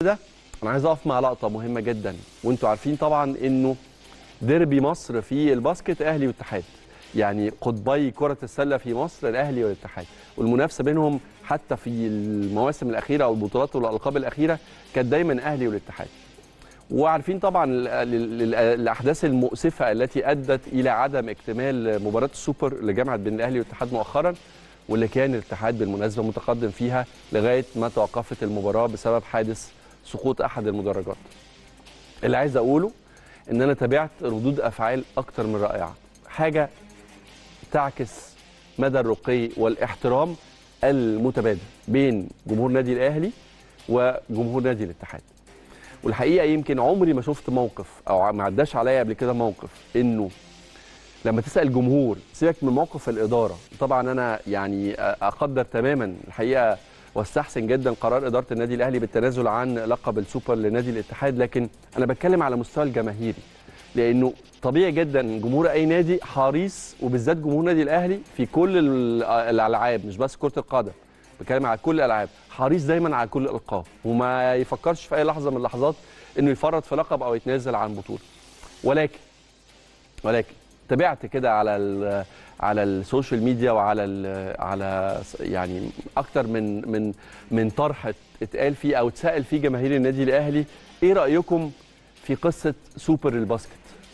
ده انا عايز اقف مع لقطه مهمه جدا وانتوا عارفين طبعا انه ديربي مصر في الباسكت اهلي واتحاد يعني قطبي كره السله في مصر الاهلي والاتحاد والمنافسه بينهم حتى في المواسم الاخيره او البطولات والالقاب الاخيره كانت دايما اهلي والاتحاد وعارفين طبعا ال- ال- ال- الاحداث المؤسفه التي ادت الى عدم اكتمال مباراه السوبر اللي جمعت بين الاهلي والاتحاد مؤخرا واللي كان الاتحاد بالمناسبه متقدم فيها لغايه ما توقفت المباراه بسبب حادث سقوط احد المدرجات. اللي عايز اقوله ان انا تابعت ردود افعال اكتر من رائعه. حاجه تعكس مدى الرقي والاحترام المتبادل بين جمهور نادي الاهلي وجمهور نادي الاتحاد. والحقيقه يمكن عمري ما شفت موقف او ما عداش عليا قبل كده موقف انه لما تسال جمهور سيبك من موقف الاداره طبعا انا يعني اقدر تماما الحقيقه واستحسن جدا قرار اداره النادي الاهلي بالتنازل عن لقب السوبر لنادي الاتحاد لكن انا بتكلم على مستوى الجماهيري لانه طبيعي جدا جمهور اي نادي حريص وبالذات جمهور النادي الاهلي في كل ال- الالعاب مش بس كره القدم بتكلم على كل الالعاب حريص دايما على كل الالقاب وما يفكرش في اي لحظه من اللحظات انه يفرط في لقب او يتنازل عن بطوله ولكن ولكن تابعت كده على ال على السوشيال ميديا وعلى ال على س- يعني اكتر من من من طرح اتقال فيه او اتسال فيه جماهير النادي الاهلي ايه رايكم في قصه سوبر الباسكت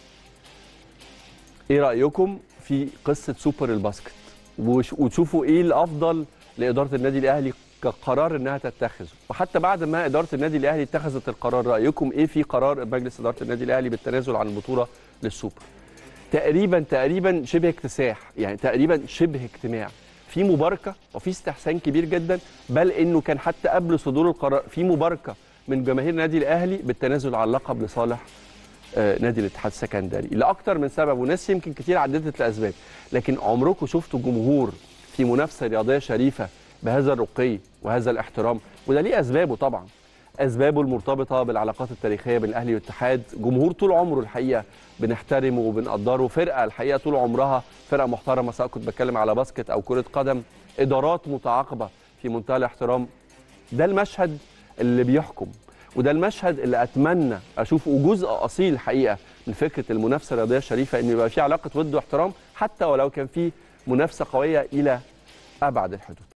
ايه رايكم في قصه سوبر الباسكت وش- وتشوفوا ايه الافضل لاداره النادي الاهلي كقرار انها تتخذه وحتى بعد ما اداره النادي الاهلي اتخذت القرار رايكم ايه في قرار مجلس اداره النادي الاهلي بالتنازل عن البطوله للسوبر تقريبا تقريبا شبه اكتساح يعني تقريبا شبه اجتماع في مباركه وفي استحسان كبير جدا بل انه كان حتى قبل صدور القرار في مباركه من جماهير النادي الاهلي بالتنازل عن اللقب لصالح آه، نادي الاتحاد السكندري لاكثر من سبب وناس يمكن كتير عددت الاسباب لكن عمركم شفتوا جمهور في منافسه رياضيه شريفه بهذا الرقي وهذا الاحترام وده ليه اسبابه طبعا اسبابه المرتبطه بالعلاقات التاريخيه بين الاهلي والاتحاد جمهور طول عمره الحقيقه بنحترمه وبنقدره فرقه الحقيقه طول عمرها فرقه محترمه سواء كنت بتكلم على باسكت او كره قدم ادارات متعاقبه في منتهى الاحترام ده المشهد اللي بيحكم وده المشهد اللي اتمنى اشوفه جزء اصيل حقيقه من فكره المنافسه الرياضيه الشريفه ان يبقى في علاقه ود واحترام حتى ولو كان في منافسه قويه الى ابعد الحدود